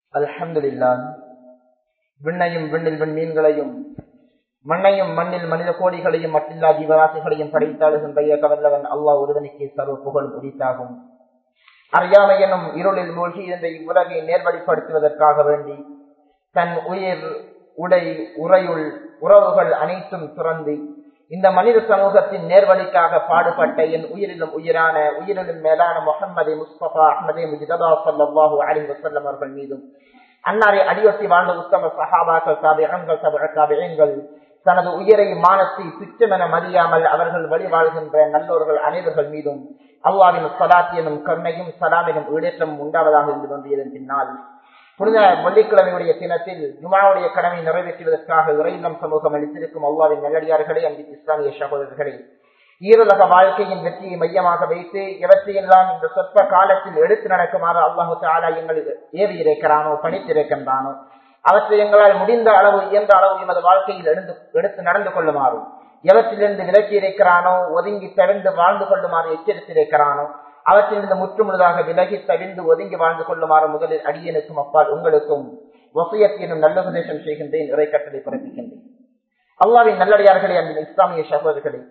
அல்ஹம்துலில்லா விண்ணையும் விண்ணில் விண்மீன்களையும் மண்ணையும் மண்ணில் மனித கோடிகளையும் மட்டில்லா ஜீவராசிகளையும் படைத்தாளுகின்ற ஏகவல்லவன் அல்லாஹ் ஒருவனுக்கு சர்வ புகழ் உரித்தாகும் அறியாமை எனும் இருளில் மூழ்கி இருந்த இவ்வுலகை நேர்வழிப்படுத்துவதற்காக வேண்டி தன் உயிர் உடை உரையுள் உறவுகள் அனைத்தும் துறந்து இந்த மனித சமூகத்தின் நேர்வழிக்காக பாடுபட்ட என் உயிரிலும் உயிரான உயிரிலும் மேலான முகமது முஸ்தபா அஹமதே முஜிதபா சல்லாஹூ அலி வசல்லம் அவர்கள் மீதும் அன்னாரை அடியொட்டி வாழ்ந்த உத்தம சஹாபாக்கள் சாபியங்கள் சாபியங்கள் தனது உயிரை மானத்தை துச்சமென மதியாமல் அவர்கள் வழி வாழ்கின்ற நல்லோர்கள் அனைவர்கள் மீதும் அல்லாவின் சலாத் எனும் கருணையும் சலாமினும் ஈடேற்றம் உண்டாவதாக இருந்து கொண்டிருந்த பின்னால் புனித வெள்ளிக்கிழமையுடைய தினத்தில் ஜுமாவுடைய கடமை நிறைவேற்றுவதற்காக இறையிலம் சமூகம் அளித்திருக்கும் அல்லாவின் நல்லடியார்களே அன்பு இஸ்லாமிய சகோதரர்களே ஈருலக வாழ்க்கையின் வெற்றியை மையமாக வைத்து எவற்றையெல்லாம் இந்த சொற்ப காலத்தில் எடுத்து நடக்குமாறு அல்லாஹு தாலா எங்கள் ஏவி இருக்கிறானோ பணித்திருக்கின்றானோ அவற்றை எங்களால் முடிந்த அளவு இயன்ற அளவு எமது வாழ்க்கையில் எடுத்து எடுத்து நடந்து கொள்ளுமாறும் எவற்றிலிருந்து விலக்கி இருக்கிறானோ ஒதுங்கி தவிர்ந்து வாழ்ந்து கொள்ளுமாறு எச்சரித்திருக்கிறானோ அவற்றிலிருந்து முற்றுமுழுதாக விலகி தவிர்ந்து ஒதுங்கி வாழ்ந்து கொள்ளுமாறு முதலில் அடியனுக்கும் அப்பால் உங்களுக்கும் வசியத் எனும் நல்ல உபதேசம் செய்கின்றேன் இறை கட்டளை பிறப்பிக்கின்றேன் அல்லாவின் நல்லடியார்களே அந்த இஸ்லாமிய சகோதரர்களே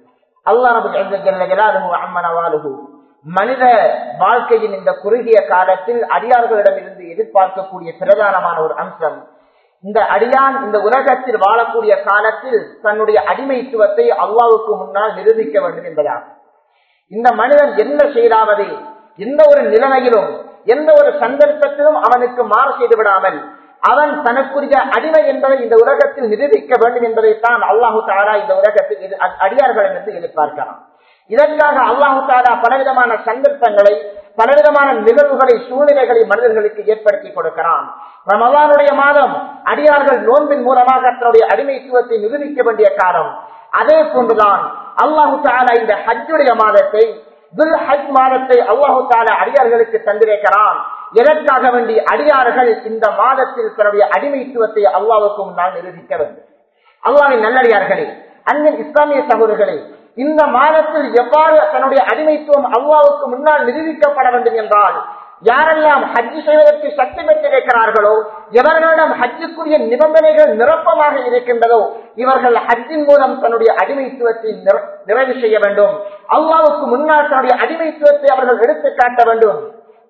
அல்லாஹு மனித வாழ்க்கையின் இந்த குறுகிய காலத்தில் அடியார்களிடமிருந்து எதிர்பார்க்கக்கூடிய பிரதானமான ஒரு அம்சம் இந்த அடியான் இந்த உலகத்தில் வாழக்கூடிய காலத்தில் தன்னுடைய அடிமைத்துவத்தை அல்லாவுக்கு முன்னால் நிரூபிக்க வேண்டும் என்பதாகும் இந்த மனிதன் என்ன செய்தாவது எந்த ஒரு நிலைமையிலும் எந்த ஒரு சந்தர்ப்பத்திலும் அவனுக்கு மாறு செய்து விடாமல் அவன் தனக்குரிய அடிமை என்பதை இந்த உலகத்தில் நிரூபிக்க வேண்டும் என்பதைத்தான் அல்லாஹு தாரா இந்த உலகத்தில் அடியார்களிடமிருந்து எதிர்பார்க்கிறான் இதற்காக அல்லாஹு தாரா பலவிதமான சந்தர்ப்பங்களை பலவிதமான நிகழ்வுகளை சூழ்நிலைகளை மனிதர்களுக்கு ஏற்படுத்தி கொடுக்கிறான் ரமலானுடைய மாதம் அடியார்கள் நோன்பின் மூலமாக தன்னுடைய அடிமைத்துவத்தை நிரூபிக்க வேண்டிய காலம் அதே போன்றுதான் அல்லாஹு தாலா இந்த ஹஜ்ஜுடைய மாதத்தை துல் ஹஜ் மாதத்தை அல்லாஹு தாலா அடியார்களுக்கு தந்திருக்கிறான் எதற்காக வேண்டி அடியார்கள் இந்த மாதத்தில் தன்னுடைய அடிமைத்துவத்தை அல்லாவுக்கு முன்னால் நிரூபிக்க வேண்டும் அல்லாவின் நல்லடியார்களே அண்ணன் இஸ்லாமிய சகோதரர்களே இந்த மாதத்தில் எவ்வாறு தன்னுடைய அடிமைத்துவம் அல்லாவுக்கு முன்னால் நிரூபிக்கப்பட வேண்டும் என்றால் யாரெல்லாம் ஹஜ்ஜு செய்வதற்கு சக்தி பெற்றிருக்கிறார்களோ எவர்களிடம் ஹஜ்ஜுக்குரிய நிபந்தனைகள் நிரப்பமாக இருக்கின்றதோ இவர்கள் ஹஜ்ஜின் மூலம் தன்னுடைய அடிமைத்துவத்தை நிறைவு செய்ய வேண்டும் அல்லாவுக்கு முன்னால் தன்னுடைய அடிமைத்துவத்தை அவர்கள் எடுத்து காட்ட வேண்டும்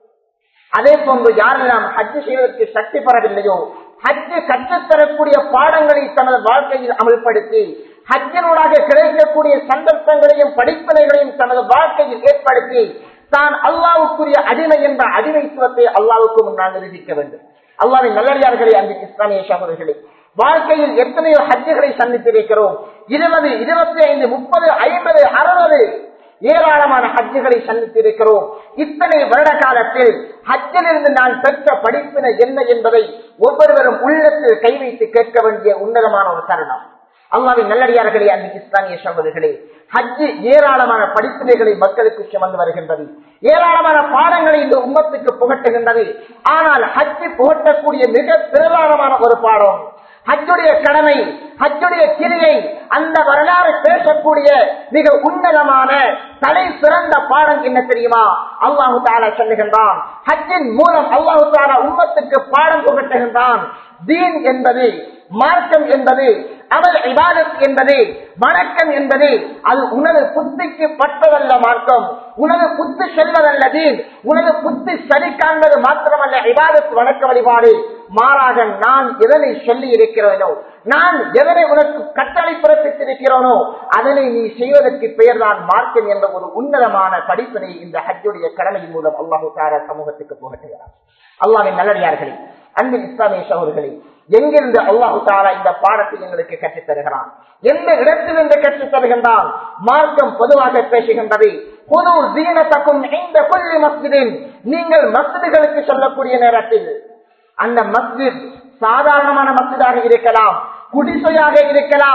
அதே போன்று யாரெல்லாம் ஹஜ்ஜு செய்வதற்கு சக்தி பெறவில்லையோ ஹஜ்ஜு கற்றுத்தரக்கூடிய பாடங்களை தனது வாழ்க்கையில் அமல்படுத்தி ஹஜ்ஜனூடாக கிடைக்கக்கூடிய சந்தர்ப்பங்களையும் படிப்பினைகளையும் தனது வாழ்க்கையில் ஏற்படுத்தி தான் அல்லாவுக்குரிய அடிமை என்ற அடிமைத்துவத்தை அல்லாவுக்கு முன்னால் நிரூபிக்க வேண்டும் அல்லாவின் நல்லடியார்களே அந்த இஸ்லாமிய சகோதரர்களே வாழ்க்கையில் எத்தனையோ ஹஜ்ஜுகளை சந்தித்திருக்கிறோம் இருபது இருபத்தி ஐந்து முப்பது ஐம்பது அறுபது ஏராளமான ஹஜ்ஜுகளை சந்தித்திருக்கிறோம் இத்தனை வருட காலத்தில் ஹஜ்ஜிலிருந்து நான் பெற்ற படிப்பினை என்ன என்பதை ஒவ்வொருவரும் உள்ளத்தில் கை வைத்து கேட்க வேண்டிய உன்னதமான ஒரு தருணம் அல்லாவின் நல்லடியார்களே அந்த இஸ்லாமிய சகோதரர்களே ஹஜ்ஜு ஏராளமான படிப்பினைகளை மக்களுக்கு சுமந்து வருகின்றது ஏராளமான பாடங்களை இந்த உம்மத்துக்கு புகட்டுகின்றது ஆனால் ஹஜ்ஜு புகட்டக்கூடிய மிக பிரதானமான ஒரு பாடம் ஹஜ்ஜுடைய கடமை ஹஜ்ஜுடைய கிரியை அந்த வரலாறு பேசக்கூடிய மிக உன்னதமான தலை சிறந்த பாடம் என்ன தெரியுமா அல்லாஹு தாலா சொல்லுகின்றான் ஹஜ்ஜின் மூலம் அல்லாஹு தாலா உம்மத்துக்கு பாடம் புகட்டுகின்றான் தீன் என்பது மார்க்கம் என்பது அமல் இபாதத் என்பது வணக்கம் என்பது அது உனது புத்திக்கு பட்டதல்ல மார்க்கம் உனது புத்து செல்வதல்ல தீன் உனது புத்தி சரி காண்பது மாத்திரமல்ல இபாதத் வணக்க வழிபாடு மாறாக நான் எதனை சொல்லி இருக்கிறேனோ நான் எதனை உனக்கு கட்டளை பிறப்பித்திருக்கிறோனோ அதனை நீ செய்வதற்கு பெயர்தான் மார்க்கம் என்ற ஒரு உன்னதமான படிப்பினை இந்த ஹஜ்ஜுடைய கடமையின் மூலம் அல்லாஹு தாரா சமூகத்துக்கு புகட்டுகிறார் அல்லாவின் நல்லடியார்களே அன்பின் இஸ்லாமிய சகோதரர்களே எங்கிருந்து அல்லாஹு தாலா இந்த பாடத்தை எங்களுக்கு கற்றுத் தருகிறான் எந்த இடத்திலிருந்து கற்றுத் தருகின்றான் மார்க்கம் பொதுவாக பேசுகின்றது பொது ஜீனத்தக்கும் இந்த கொல்லி மஸ்ஜிதின் நீங்கள் மஸ்ஜிதுகளுக்கு சொல்லக்கூடிய நேரத்தில் அந்த மஸ்ஜித் சாதாரணமான மஸ்ஜிதாக இருக்கலாம் குடிசையாக இருக்கலாம்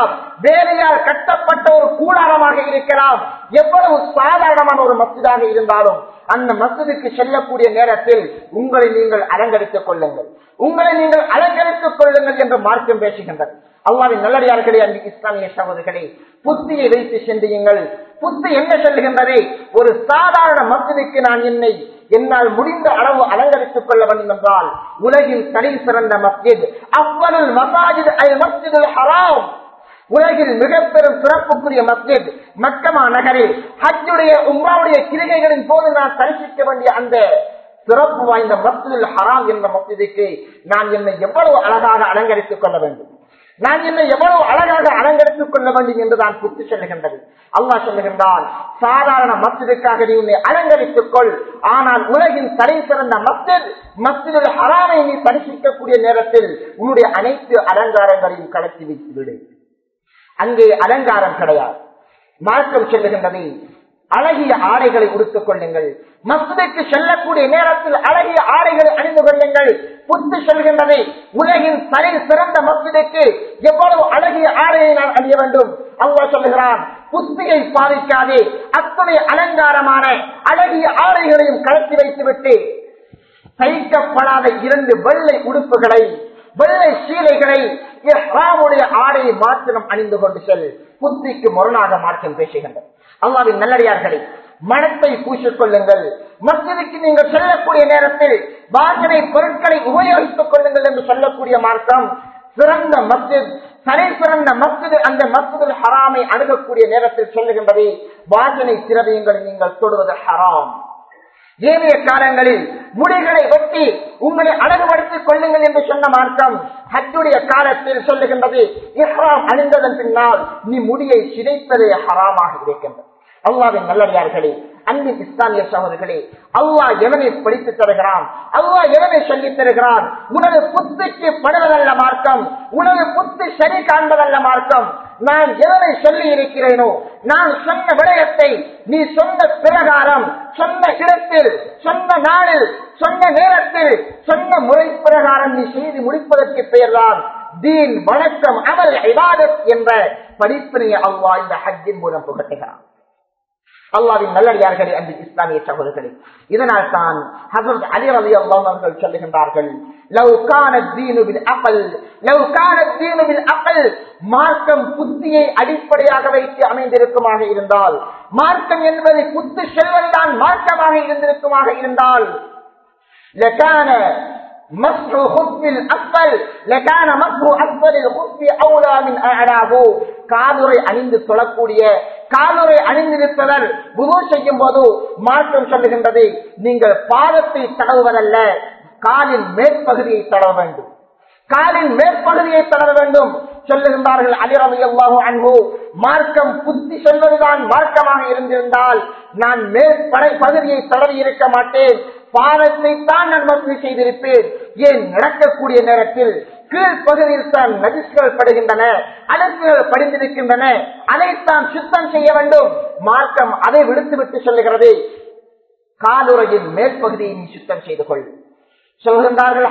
வேலையால் கட்டப்பட்ட ஒரு கூடாரமாக இருக்கலாம் எவ்வளவு சாதாரணமான ஒரு மசிதாக இருந்தாலும் அந்த மசிதுக்கு செல்லக்கூடிய நேரத்தில் உங்களை நீங்கள் அலங்கரித்துக் கொள்ளுங்கள் உங்களை நீங்கள் அலங்கரித்துக் கொள்ளுங்கள் என்று மார்க்கம் பேசுகின்றது அல்லாவின் நல்லடியார்களே அன்பு இஸ்லாமிய சகோதரர்களே புத்தியை வைத்து சென்றியுங்கள் புத்தி என்ன சொல்லுகின்றது ஒரு சாதாரண மசிதுக்கு நான் என்னை என்னால் முடிந்த அளவு அலங்கரித்துக் கொள்ள வேண்டும் என்றால் உலகில் தனி சிறந்த மஸ்ஜித் அவ்வளவு மசாஜித் அல் மஸ்ஜிதுல் ஹராம் உலகில் மிக பெரும் சிறப்புக்குரிய மஸ்ஜித் மக்கமா நகரில் ஹஜ்ஜுடைய உம்ராவுடைய கிரிகைகளின் போது நான் தரிசிக்க வேண்டிய அந்த சிறப்பு வாய்ந்த மஸ்ஜிதுல் ஹராம் என்ற மஸ்ஜிதுக்கு நான் என்னை எவ்வளவு அழகாக அலங்கரித்துக் கொள்ள வேண்டும் நான் என்னை எவ்வளவு அழகாக அலங்கரித்துக் கொள்ள வேண்டும் என்று தான் புத்தி சொல்லுகின்றது அல்லாஹ் சொல்லுகின்றான் சாதாரண மஸ்ஜிதுக்காக நீ உன்னை அலங்கரித்துக் கொள் ஆனால் உலகின் தலை சிறந்த மஸ்ஜித் மஸ்ஜிதுல் ஹராமை நீ தரிசிக்கக்கூடிய நேரத்தில் உன்னுடைய அனைத்து அலங்காரங்களையும் கடத்தி வைத்து விடு அங்கே அலங்காரம் கிடையாது மார்க்கம் செல்லுகின்றது அழகிய ஆடைகளை உடுத்துக் கொள்ளுங்கள் மஸ்துக்கு செல்லக்கூடிய நேரத்தில் அழகிய ஆடைகளை அணிந்து கொள்ளுங்கள் புத்து செல்கின்றது உலகின் தலை சிறந்த மஸ்துக்கு எவ்வளவு அழகிய ஆடையை நான் அணிய வேண்டும் அல்லாஹ் சொல்லுகிறான் புத்தியை பாதிக்காதே அத்தனை அலங்காரமான அழகிய ஆடைகளையும் கலத்தி வைத்துவிட்டு தைக்கப்படாத இரண்டு வெள்ளை உடுப்புகளை வெள்ளை சீலைகளை இஹ்ராமுடைய ஆடையை மாத்திரம் அணிந்து கொண்டு செல் புத்திக்கு முரணாக மாற்றம் பேசுகின்றது அல்லாவின் நல்லடியார்களே மனத்தை பூசிக் கொள்ளுங்கள் மஸ்ஜிதுக்கு நீங்கள் செல்லக்கூடிய நேரத்தில் வாசனை பொருட்களை உபயோகித்துக் கொள்ளுங்கள் என்று சொல்லக்கூடிய மார்க்கம் சிறந்த மஸ்ஜித் தலை சிறந்த மஸ்ஜிது அந்த மஸ்ஜிதுல் ஹராமை அணுகக்கூடிய நேரத்தில் சொல்லுகின்றது வாசனை திரவியங்களை நீங்கள் தொடுவது ஹராம் ஏனைய காலங்களில் முடிகளை வெட்டி உங்களை அழகுபடுத்திக் கொள்ளுங்கள் என்று சொன்ன மார்க்கம் ஹஜ்ஜுடைய காலத்தில் சொல்லுகின்றது இஹ்ராம் அணிந்ததன் பின்னால் நீ முடியை சிதைப்பதே ஹராமாக இருக்கின்றது அல்லாவின் நல்லடியார்களே அன்பின் இஸ்லாமிய சகோதரர்களே அல்லாஹ் எவனை படித்து தருகிறான் அல்லாஹ் எவனை சொல்லித் தருகிறான் உனது புத்திக்கு படுவதல்ல மார்க்கம் உனது புத்தி சரி காண்பதல்ல மார்க்கம் நான் எவனை சொல்லி இருக்கிறேனோ நான் சொன்ன விடயத்தை நீ சொன்ன பிரகாரம் சொன்ன இடத்தில் சொன்ன நாளில் சொன்ன நேரத்தில் சொன்ன முறை பிரகாரம் நீ செய்து முடிப்பதற்கு பெயர்தான் தீன் வணக்கம் அமல் இபாதத் என்ற படிப்பினையை அல்லாஹ் இந்த ஹஜ்ஜின் மூலம் புகட்டுகிறான் அல்லாவின் நல்லடியார்களே அன்று இஸ்லாமிய சகோதரர்களே இதனால் தான் ஹசரத் அலி அலி அல்லாஹ் அவர்கள் சொல்லுகின்றார்கள் லவ் கான தீனுவில் அகல் லவ் கான தீனுவில் அகல் மார்க்கம் புத்தியை அடிப்படையாக வைத்து அமைந்திருக்குமாக இருந்தால் மார்க்கம் என்பது புத்து செல்வதுதான் மார்க்கமாக இருந்திருக்குமாக இருந்தால் لكان مسح خف الأسفل لكان مسح أسفل الخف أولى من أعلاه காதுரை அணிந்து தொழக்கூடிய காலுரை அணிந்திருப்பவர் புது செய்யும் போது மாற்றம் சொல்லுகின்றது நீங்கள் பாதத்தை தடவுவதல்ல காலின் மேற்பகுதியை தடவ வேண்டும் காலின் மேற்பகுதியை தடவ வேண்டும் சொல்லுகின்றார்கள் அலிரவி அல்லாஹு அன்பு மார்க்கம் புத்தி சொல்வதுதான் மார்க்கமாக இருந்திருந்தால் நான் மேற்படை பகுதியை தடவி இருக்க மாட்டேன் பாதத்தை தான் நான் மசூதி செய்திருப்பேன் ஏன் நடக்கக்கூடிய நேரத்தில் கீழ்ப்பகுதியில் தான் நதிசுகள் படுகின்றன அழுக்குகள் படிந்திருக்கின்றன அதைத்தான் சுத்தம் செய்ய வேண்டும் மார்க்கம் அதை விடுத்துவிட்டு சொல்லுகிறது காலுறையின் மேற்பகுதியை நீ சுத்தம் செய்து கொள் சொல்கின்றார்கள்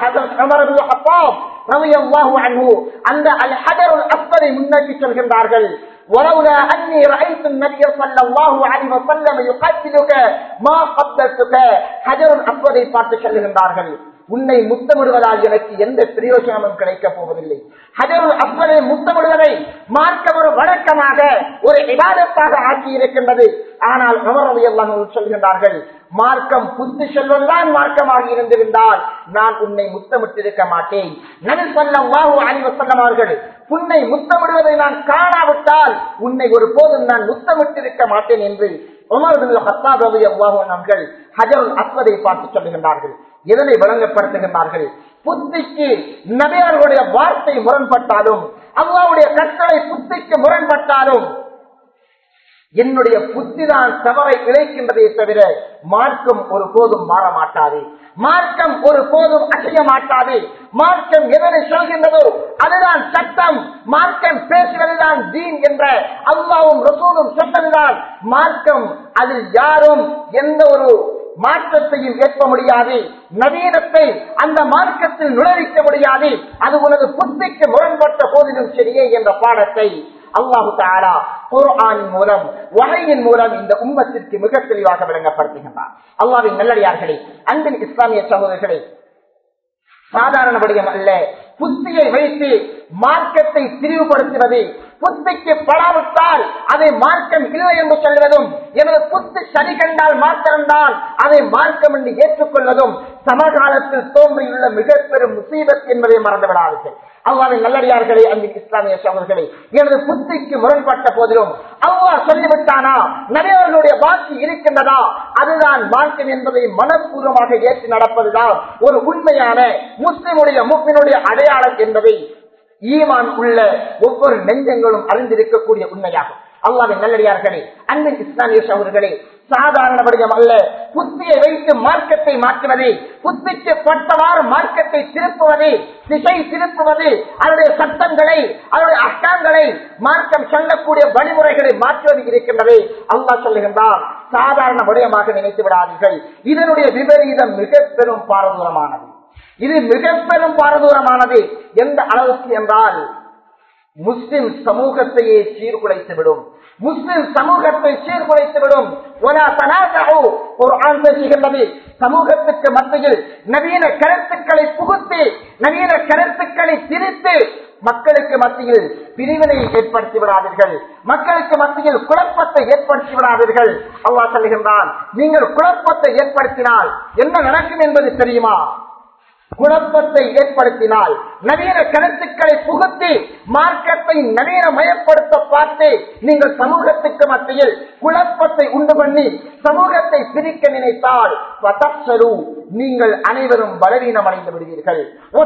அந்த அல் ஹதருல் அஸ்பரை முன்னோக்கி சொல்கின்றார்கள் ولولا أني رأيت النبي صلى الله عليه وسلم يقتلك ما قبلتك حجر الأسود பார்த்து சொல்லுகின்றார்கள் உன்னை முத்தமிடுவதால் எனக்கு எந்த பிரயோஜனமும் கிடைக்கப் போவதில்லை ஹஜருல் அப்பனை முத்தமிடுவதை மார்க்கம் ஒரு வழக்கமாக ஒரு இபாதத்தாக ஆக்கி இருக்கின்றது ஆனால் அமரவை எல்லாம் சொல்கின்றார்கள் மார்க்கம் புத்தி செல்வதுதான் மார்க்கமாக இருந்திருந்தால் நான் உன்னை முத்தமிட்டிருக்க மாட்டேன் நபி சொல்லாஹு அணிவசல்லம் அவர்கள் உன்னை முத்தமிடுவதை நான் காணாவிட்டால் உன்னை ஒரு போதும் நான் முத்தமிட்டிருக்க மாட்டேன் என்று அவர்கள் ஹஜருல் அஸ்வதை பார்த்து சொல்லுகின்றார்கள் எதனை விளங்கப்படுத்துகின்றார்கள் புத்திக்கு நபியர்களுடைய வார்த்தை முரண்பட்டாலும் அல்லாவுடைய கட்டளை புத்திக்கு முரண்பட்டாலும் என்னுடைய புத்தி தான் தவறை இழைக்கின்றதே தவிர மார்க்கம் ஒரு போதும் மாற மாட்டாது மார்க்கம் ஒரு போதும் அசைய மாட்டாது மார்க்கம் எதனை சொல்கின்றதோ அதுதான் சட்டம் மார்க்கம் பேசுவதுதான் தீன் என்ற அல்லாவும் ரசூலும் சொன்னதுதான் மார்க்கம் அதில் யாரும் எந்த ஒரு மாற்றத்தையும் ஏற்ப முடியாது நவீனத்தை அந்த மார்க்கத்தில் நுழைவிக்க முடியாது அது உனது புத்திக்கு முரண்பட்ட போதிலும் சரியே என்ற பாடத்தை அல்லாஹு தாலா குர்ஆனின் மூலம் வகையின் மூலம் இந்த உம்மத்திற்கு மிக தெளிவாக விளங்கப்படுத்துகின்றார் அல்லாவின் நல்லடியார்களே அன்பின் இஸ்லாமிய சகோதரர்களே சாதாரண விடயம் அல்ல புத்தியை வைத்து மார்க்கத்தை திரிவுபடுத்துவது புத்திக்கு படாவிட்டால் அதை மார்க்கம் இல்லை என்று சொல்வதும் எனது புத்தி சரி கண்டால் மாத்திரம்தான் அதை மார்க்கம் என்று ஏற்றுக்கொள்வதும் சமகாலத்தில் தோன்றியுள்ள மிக பெரும் முசீபத் என்பதை மறந்துவிடாதீர்கள் அவ்வாறு நல்லடியார்களே அன்பின் இஸ்லாமிய சகோதரர்களே எனது புத்திக்கு முரண்பட்ட போதிலும் அவ்வா சொல்லிவிட்டானா நிறையவர்களுடைய பாக்கி இருக்கின்றதா அதுதான் மார்க்கம் என்பதை மனப்பூர்வமாக ஏற்று நடப்பதுதான் ஒரு உண்மையான முஸ்லிமுடைய முப்பினுடைய அடையாளம் என்பதை ஈமான் உள்ள ஒவ்வொரு நெஞ்சங்களும் அறிந்திருக்கக்கூடிய உண்மையாகும் அல்லாவின் நல்லடியார்களே அன்பின் இஸ்லாமிய சகோதரர்களே சாதாரண வடிவம் அல்ல புத்தியை வைத்து மார்க்கத்தை மாற்றுவது புத்திக்கு பட்டவாறு மார்க்கத்தை திருப்புவது திசை திருப்புவது அதனுடைய சட்டங்களை அதனுடைய அஷ்டங்களை மார்க்கம் சொல்லக்கூடிய வழிமுறைகளை மாற்றுவது இருக்கின்றது அல்லாஹ் சொல்லுகின்றார் சாதாரண விடயமாக நினைத்து விடாதீர்கள் இதனுடைய விபரீதம் மிக பெரும் பாரதூரமானது இது மிக பெரும் பாரதூரமானது எந்த அளவுக்கு என்றால் முஸ்லிம் சமூகத்தையே சீர்குலைத்து விடும் முஸ்லிம் சமூகத்தை சீர்குலைத்து விடும் பேசுகின்றது சமூகத்துக்கு மத்தியில் நவீன கருத்துக்களை புகுத்தி நவீன கருத்துக்களை திரித்து மக்களுக்கு மத்தியில் பிரிவினை ஏற்படுத்தி விடாதீர்கள் மக்களுக்கு மத்தியில் குழப்பத்தை ஏற்படுத்தி விடாதீர்கள் அவ்வா சொல்லுகின்றான் நீங்கள் குழப்பத்தை ஏற்படுத்தினால் என்ன நடக்கும் என்பது தெரியுமா குழப்பத்தை ஏற்படுத்தினால் நவீன கருத்துக்களை புகுத்தி மார்க்கத்தை நவீனமயப்படுத்த பார்த்து நீங்கள் சமூகத்துக்கு மத்தியில் குழப்பத்தை உண்டு பண்ணி சமூகத்தை பிரிக்க நினைத்தால் நீங்கள் அனைவரும் பலவீனம் அடைந்து விடுவீர்கள்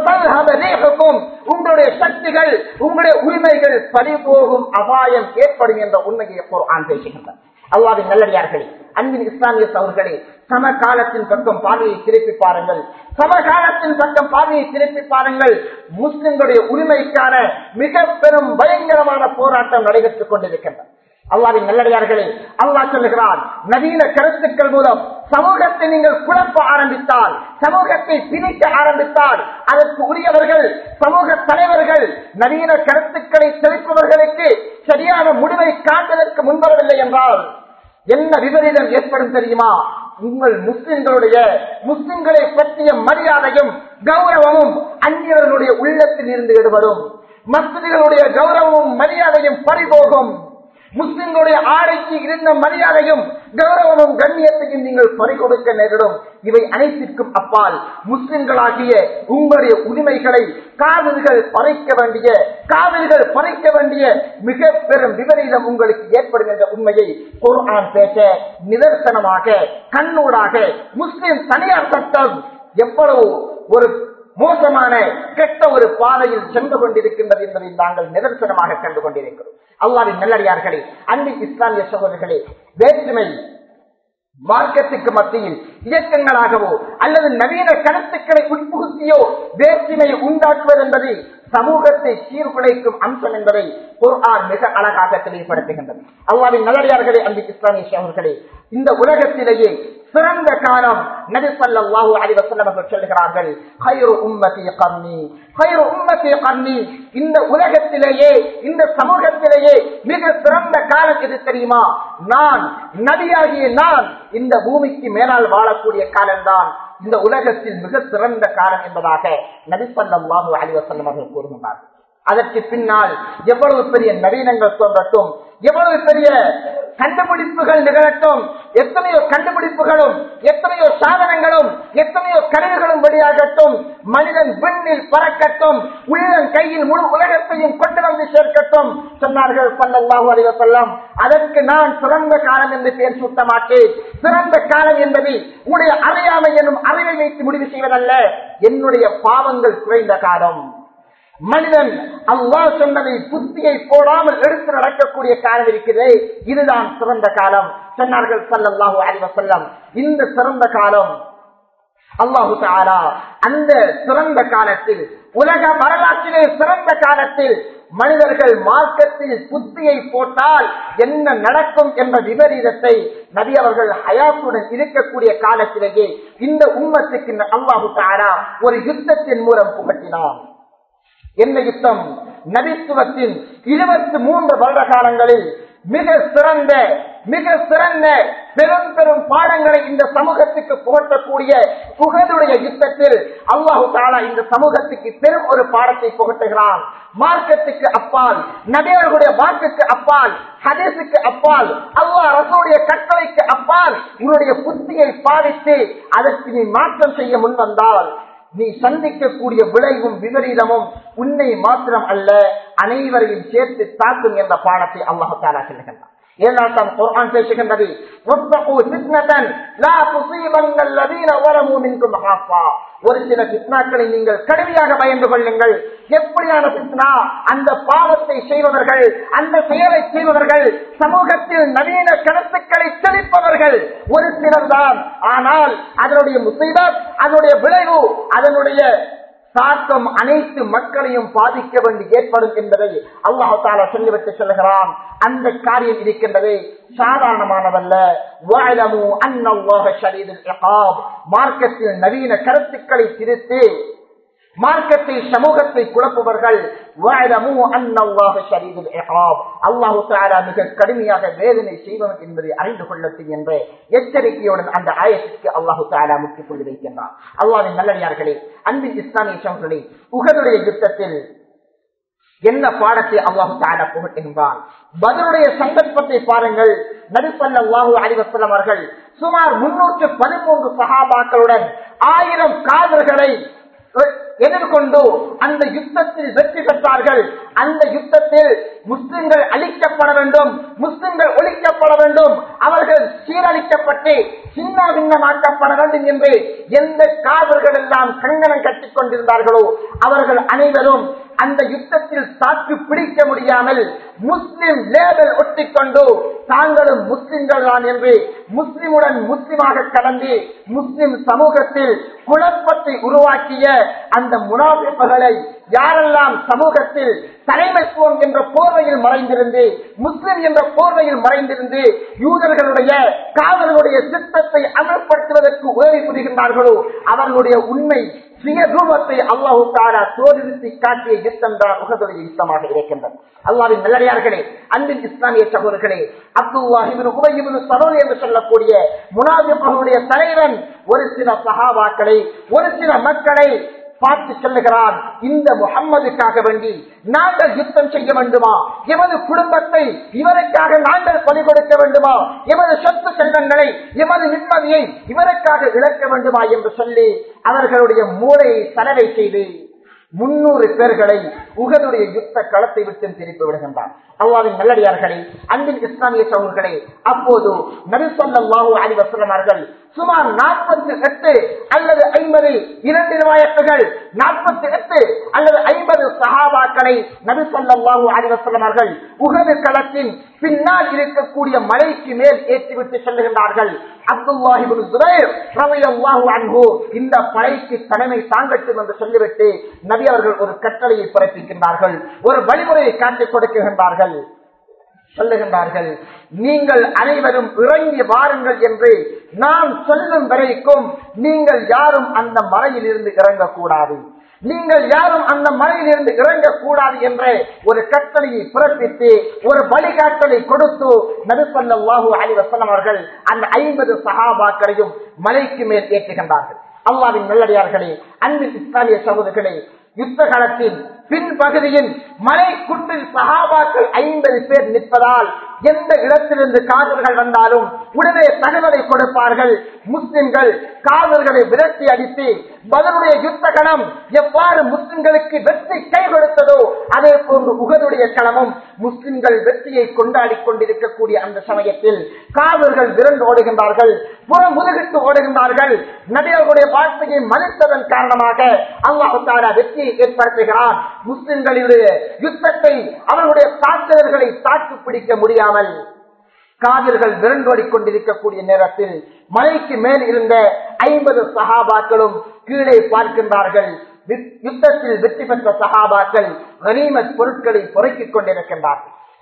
உங்களுடைய சக்திகள் உங்களுடைய உரிமைகள் பறிபோகும் அபாயம் ஏற்படும் என்ற உண்மையை ஆண் பேசுகின்றனர் அல்லாவின் நல்லடியார்களே அன்பின் இஸ்லாமிய சவர்களே சமகாலத்தின் பக்கம் பார்வையை திருப்பி பாருங்கள் சமகாலத்தின் பக்கம் பார்வையை திருப்பி பாருங்கள் முஸ்லிம்களுடைய உரிமைக்கான மிக பெரும் பயங்கரமான போராட்டம் நடைபெற்றுக் கொண்டிருக்கின்றன அல்லாவின் நல்லடியார்களே அல்லாஹ் சொல்லுகிறான் நவீன கருத்துக்கள் மூலம் சமூகத்தை நீங்கள் குழப்ப ஆரம்பித்தால் சமூகத்தை பிரிக்க ஆரம்பித்தால் அதற்கு உரியவர்கள் சமூக தலைவர்கள் நவீன கருத்துக்களை செலுத்துபவர்களுக்கு சரியான முடிவை காண்பதற்கு முன்வரவில்லை என்றால் என்ன விபரீதம் ஏற்படும் தெரியுமா உங்கள் முஸ்லிம்களுடைய முஸ்லிம்களை பற்றிய மரியாதையும் கௌரவமும் அந்நியர்களுடைய உள்ளத்தில் இருந்து ஈடுபடும் மஸ்திகளுடைய கௌரவமும் மரியாதையும் பறிபோகும் முஸ்லிம்களுடைய ஆடைக்கு இருந்த மரியாதையும் கௌரவமும் கண்ணியத்தையும் நீங்கள் பறிகொடுக்க நேரிடும் இவை அனைத்திற்கும் அப்பால் முஸ்லிம்களாகிய உங்களுடைய உரிமைகளை காவிரிகள் பறைக்க வேண்டிய காவிரிகள் பறைக்க வேண்டிய மிக பெரும் விபரீதம் உங்களுக்கு ஏற்படும் என்ற உண்மையை குர்ஆன் பேச நிதர்சனமாக கண்ணூடாக முஸ்லிம் தனியார் சட்டம் எவ்வளவு ஒரு மோசமான கெட்ட ஒரு பாதையில் சென்று கொண்டிருக்கின்றது என்பதை நாங்கள் நிதர்சனமாக கண்டு கொண்டிருக்கிறோம் அல்லாவின் நல்லடியார்களே அன்பின் இஸ்லாமிய சகோதரர்களே வேற்றுமை மார்க்கத்துக்கு மத்தியில் இயக்கங்களாகவோ அல்லது நவீன கருத்துக்களை உட்புகுத்தியோ வேற்றுமையை உண்டாக்குவது என்பது சமூகத்தை சீர்குலைக்கும் அம்சம் என்பதை குர்ஆன் மிக அழகாக தெளிவுபடுத்துகின்றது அல்லாவின் நல்லடியார்களே அன்பின் இஸ்லாமிய சகோதரர்களே இந்த உலகத்திலேயே சிறந்த காலம் நபி ஸல்லல்லாஹு அலைஹி வஸல்லம் அவர்கள் சொல்கிறார்கள் خير உம்மதி قرني خير உம்மதி قرني இந்த உலகத்திலேயே இந்த சமூகத்திலேயே மிக சிறந்த காலம் எது தெரியுமா நான் நபியாகிய நான் இந்த பூமிக்கு மேலால் வாழக்கூடிய காலம்தான் இந்த உலகத்தில் மிக சிறந்த காலம் என்பதாக நபி ஸல்லல்லாஹு அலைஹி வஸல்லம் அவர்கள் கூறுகின்றார் அதற்கு பின்னால் எவ்வளவு பெரிய நவீனங்கள் தோன்றட்டும் எவ்வளவு பெரிய கண்டுபிடிப்புகள் நிகழட்டும் எத்தனையோ கண்டுபிடிப்புகளும் எத்தனையோ சாதனங்களும் எத்தனையோ கருவிகளும் வெளியாகட்டும் மனிதன் விண்ணில் பறக்கட்டும் உள்ளன் கையில் முழு உலகத்தையும் கொண்டு வந்து சேர்க்கட்டும் சொன்னார்கள் சல்லல்லாஹு அலைஹி வஸல்லம் அதற்கு நான் சிறந்த காலம் என்று பெயர் சூட்ட மாட்டேன் சிறந்த காலம் என்பது உடைய அறியாமை எனும் அறிவை வைத்து முடிவு செய்வதல்ல என்னுடைய பாவங்கள் குறைந்த காலம் மனிதன் அல்லாஹ் சொன்னதை புத்தியை போடாமல் எடுத்து நடக்கக்கூடிய காலம் இருக்கிறது இதுதான் சிறந்த காலம் சொன்னார்கள் சல்லல்லாஹு அலைஹி வஸல்லம் இந்த சிறந்த காலம் அல்லாஹு தாலா அந்த சிறந்த காலத்தில் உலக வரலாற்றிலே சிறந்த காலத்தில் மனிதர்கள் மார்க்கத்தில் புத்தியை போட்டால் என்ன நடக்கும் என்ற விபரீதத்தை நபி அவர்கள் ஹயாத்துடன் இருக்கக்கூடிய காலத்திலேயே இந்த உம்மத்துக்கு அல்லாஹு தாலா ஒரு யுத்தத்தின் மூலம் புகட்டினார் என்ன யுத்தம் நபித்துவத்தின் இருபத்தி மூன்று வருட காலங்களில் மிக சிறந்த மிக சிறந்த பெரும் பெரும் பாடங்களை இந்த சமூகத்துக்கு புகட்டக்கூடிய புகழுடைய யுத்தத்தில் அல்லாஹு தாலா இந்த சமூகத்துக்கு பெரும் ஒரு பாடத்தை புகட்டுகிறான் மார்க்கத்துக்கு அப்பால் நபியர்களுடைய வாக்குக்கு அப்பால் ஹதீஸுக்கு அப்பால் அல்லாஹ் ரசூடைய கட்டளைக்கு அப்பால் உன்னுடைய புத்தியை பாதித்து அதற்கு நீ மாற்றம் செய்ய முன் வந்தால் நீ சந்திக்கக்கூடிய விளைவும் விபரீதமும் உன்னை மாத்திரம் அல்ல அனைவரையும் சேர்த்து தாக்கும் என்ற பாடத்தை அல்லாஹு தாலா சொல்லுகின்றான் ஏனால் தான் குர்ஆன் பேசுகின்றது وَاتَّقُوا فِتْنَةً لَا تُصِيبَنَّ الَّذِينَ ظَلَمُوا مِنكُمْ خَاصَّةً ஒரு சில பித்னாக்களை நீங்கள் கடுமையாக பயந்து கொள்ளுங்கள் எப்படியான பித்னா அந்த பாவத்தை செய்பவர்கள் அந்த செயலை செய்பவர்கள் சமூகத்தில் நவீன கருத்துக்களை தெளிப்பவர்கள் ஒரு சிலர் தான் ஆனால் அதனுடைய முசைபத் அதனுடைய விளைவு அதனுடைய தாக்கம் அனைத்து மக்களையும் பாதிக்க வேண்டி ஏற்படும் என்பதை அல்லாஹால சொல்லிவிட்டு சொல்லுகிறான் அந்த காரியம் இருக்கின்றது சாதாரணமானதல்ல வாழமு அன்னல்லாஹ ஷரீதுல் இகாப் மார்க்கத்தில் நவீன கருத்துக்களை திருத்தி மார்க்கத்தை சமூகத்தை குழப்புபவர்கள் வாழமு அன்னல்லாஹ ஷரீதுல் இகாப் அல்லாஹு தஆலா மிக கடுமையாக வேதனை செய்வன் என்பதை அறிந்து கொள்ளட்டும் என்ற எச்சரிக்கையுடன் அந்த ஆயத்திற்கு அல்லாஹு தஆலா முற்றுப் புள்ளி வைக்கின்றான் அல்லாஹ்வின் நல்லடியார்களே அன்பின் இஸ்லாமிய சமூகங்களே உகதுடைய யுத்தத்தில் என்ன பாடத்தை அல்லாஹு தாடா புகட்டுகின்றான் பதிலுடைய சந்தர்ப்பத்தை பாருங்கள் நபிசல்லாஹு அலிவசலம் அவர்கள் சுமார் முன்னூற்று பதிமூன்று சகாபாக்களுடன் ஆயிரம் காதல்களை எதிர்கொண்டு அந்த யுத்தத்தில் வெற்றி பெற்றார்கள் அந்த யுத்தத்தில் முஸ்லிம்கள் அழிக்கப்பட வேண்டும் முஸ்லிம்கள் ஒழிக்கப்பட வேண்டும் அவர்கள் சீரழிக்கப்பட்டு சின்ன பின்னமாக்கப்பட வேண்டும் என்று எந்த காதல்கள் எல்லாம் கங்கணம் கட்டிக் கொண்டிருந்தார்களோ அவர்கள் அனைவரும் அந்த யுத்தத்தில் தாக்கு பிடிக்க முடியாமல் முஸ்லிம் லேபல் ஒட்டிக்கொண்டு தாங்களும் முஸ்லிம்கள் தான் என்று முஸ்லிமுடன் முஸ்லிமாக கலந்து முஸ்லிம் சமூகத்தில் குழப்பத்தை உருவாக்கிய அந்த முனாபிப்புகளை யாரெல்லாம் சமூகத்தில் தலைமைத்துவம் என்ற போர்வையில் மறைந்திருந்து முஸ்லிம் என்ற போர்வையில் மறைந்திருந்து யூதர்களுடைய காதலுடைய சித்தத்தை அமல்படுத்துவதற்கு உதவி புரிகின்றார்களோ அவர்களுடைய உண்மை சுயரூபத்தை அல்லாஹு தாரா தோல்வித்து காட்டிய யுத்தம் தான் உகதுடைய யுத்தமாக இருக்கின்றது அல்லாவின் நல்லடியார்களே அன்பின் இஸ்லாமிய சகோதரர்களே அப்துல்லாஹிபின் உபயிபின் சரோன் என்று சொல்லக்கூடிய முனாபிபர்களுடைய தலைவன் ஒரு சில சகாபாக்களை ஒரு சில மக்களை பார்த்து சொல்லுகிறான் இந்த முகம்மதுக்காக வேண்டி நாங்கள் யுத்தம் செய்ய வேண்டுமா எமது குடும்பத்தை இவருக்காக நாங்கள் பலி கொடுக்க வேண்டுமா எமது சொத்து செல்வங்களை எமது நிம்மதியை இவருக்காக இழக்க வேண்டுமா என்று சொல்லி அவர்களுடைய மூளையை சலவை செய்து முன்னூறு பேர்களை உகதுடைய யுத்த களத்தை விட்டு திருப்பி விடுகின்றான் அல்லாவின் நல்லடியார்களே அன்பின் இஸ்லாமிய சகோதரர்களே அப்போது நபிசல்லாஹு அலி வசலமார்கள் சுமார் நாற்பத்தி எட்டு அல்லது ஐம்பது இரண்டு நிவாயத்துகள் நாற்பத்தி எட்டு அல்லது ஐம்பது சகாபாக்களை நபிசல்லாஹு அலி வசலமார்கள் உகது களத்தின் பின்னால் இருக்கக்கூடிய மலைக்கு மேல் ஏற்றிவிட்டு செல்லுகின்றார்கள் அப்துல்லாஹிபின் சுபைர் ரலியல்லாஹு அன்ஹு இந்த படைக்கு தலைமை தாங்கட்டும் என்று சொல்லிவிட்டு நபி அவர்கள் ஒரு கட்டளையை பிறப்பிக்கின்றார்கள் ஒரு வழிமுறையை காட்டிக் கொடுக்கின்றார்கள் சொல்லுகின்றார்கள் நீங்கள் அனைவரும் இறங்கி வாருங்கள் என்று நான் சொல்லும் வரைக்கும் நீங்கள் யாரும் அந்த மலையில் இருந்து இறங்கக்கூடாது நீங்கள் யாரும் அந்த மலையில் இருந்து இறங்கக்கூடாது என்ற ஒரு கட்டளையை பிறப்பித்து ஒரு வழிகாட்டலை கொடுத்து நபிசல்லாஹூ அலி வசலம் அவர்கள் அந்த ஐம்பது சகாபாக்களையும் மலைக்கு மேல் ஏற்றுகின்றார்கள் அல்லாவின் நல்லடியார்களே அன்பின் இஸ்லாமிய சகோதரர்களே யுத்த காலத்தில் பின்பகுதியில் மலை குன்றில் சகாபாக்கள் ஐம்பது பேர் நிற்பதால் எந்த இடத்திலிருந்து காதல்கள் வந்தாலும் உடனே தகவலை கொடுப்பார்கள் முஸ்லிம்கள் காதல்களை விரட்டி அடித்து பதிலுடைய யுத்த களம் எவ்வாறு முஸ்லிம்களுக்கு வெற்றி கை கொடுத்ததோ அதே போன்று உகதுடைய களமும் முஸ்லிம்கள் வெற்றியை கொண்டாடி கொண்டிருக்கக்கூடிய அந்த சமயத்தில் காதல்கள் விரண்டு ஓடுகின்றார்கள் புறம் முதுகிட்டு ஓடுகின்றார்கள் நடிகர்களுடைய வாழ்க்கையை மதித்ததன் காரணமாக அல்லாஹு தாரா வெற்றியை ஏற்படுத்துகிறார் முஸ்லிம்களுடைய யுத்தத்தை அவர்களுடைய தாக்குதல்களை தாக்கு பிடிக்க முடியாமல் காவிர்கள் விரண்டோடிக் கொண்டிருக்கக்கூடிய நேரத்தில் மலைக்கு மேல் இருந்த ஐம்பது சகாபாக்களும் கீழே பார்க்கின்றார்கள் யுத்தத்தில் வெற்றி பெற்ற சகாபாக்கள் கனிமத் பொருட்களை பொறுக்கிக் கொண்டிருக்கின்றார்கள்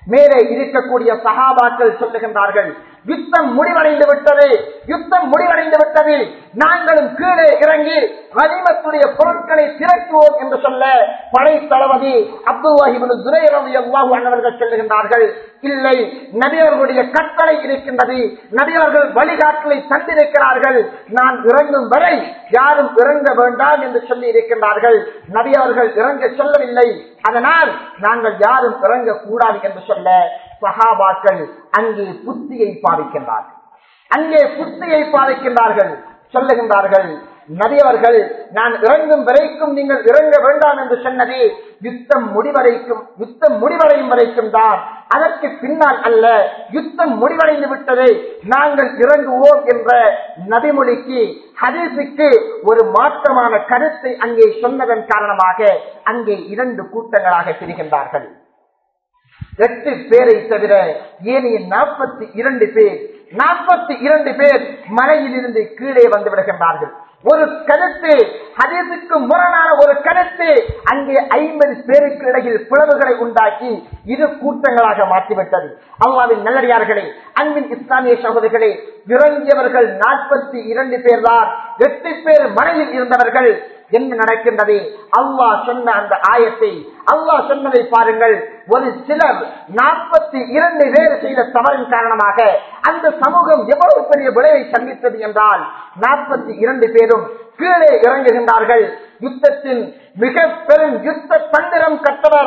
மேலே இருக்கக்கூடிய சகாபாக்கள் சொல்லுகின்றார்கள் யுத்தம் முடிவடைந்து விட்டது யுத்தம் முடிவடைந்து விட்டது நாங்களும் கீழே இறங்கி கனிமத்துடைய பொருட்களை திரட்டுவோம் என்று சொல்ல படை தளபதி அப்துல்லாஹிபின் துரையரவி அல்லாஹர்கள் சொல்லுகின்றார்கள் இல்லை நபியவர்களுடைய கட்டளை இருக்கின்றது நபியவர்கள் வழிகாட்டலை தந்திருக்கிறார்கள் நான் இறங்கும் வரை யாரும் இறங்க வேண்டாம் என்று சொல்லி இருக்கின்றார்கள் நபியவர்கள் இறங்க சொல்லவில்லை அதனால் நாங்கள் யாரும் இறங்கக்கூடாது என்று சொல்ல சகாபாக்கள் அங்கே புத்தியை பாதிக்கின்றார்கள் அங்கே புத்தியை பாதிக்கின்றார்கள் சொல்லுகின்றார்கள் நபியவர்கள் நான் இறங்கும் வரைக்கும் நீங்கள் இறங்க வேண்டாம் என்று சொன்னது யுத்தம் முடிவரைக்கும் யுத்தம் முடிவடையும் வரைக்கும் தான் அதற்கு பின்னால் அல்ல யுத்தம் முடிவடைந்து விட்டதை நாங்கள் இறங்குவோம் என்ற நபிமொழிக்கு ஹதீஸுக்கு ஒரு மாற்றமான கருத்தை அங்கே சொன்னதன் காரணமாக அங்கே இரண்டு கூட்டங்களாக பிரிகின்றார்கள் எட்டு பேரை தவிர ஏனைய நாற்பத்தி இரண்டு பேர் நாற்பத்தி இரண்டு பேர் மலையில் இருந்து கீழே வந்து விடுகின்றார்கள் ஒரு கருத்து ஹதீஸுக்கு முரணான ஒரு கருத்து அங்கே ஐம்பது பேருக்கு இடையில் பிளவுகளை உண்டாக்கி இரு கூட்டங்களாக மாற்றிவிட்டது அல்லாவின் நல்லடியார்களே அன்பின் இஸ்லாமிய சகோதரிகளே இறங்கியவர்கள் நாற்பத்தி இரண்டு பேர் தான் எட்டு பேர் மலையில் இருந்தவர்கள் என்ன நடக்கின்றது அல்லாஹ் சொன்ன அந்த ஆயத்தை அல்லாஹ் சொன்னதை பாருங்கள் ஒரு சிலர் நாற்பத்தி இரண்டு பேர் செய்த தவறின் காரணமாக அந்த சமூகம் எவ்வளவு பெரிய விளைவை சந்தித்தது என்றால் நாற்பத்தி இரண்டு பேரும் கீழே இறங்குகின்றார்கள் யுத்தத்தின் மிக பெரும் யுத்த தந்திரம் கட்டவர்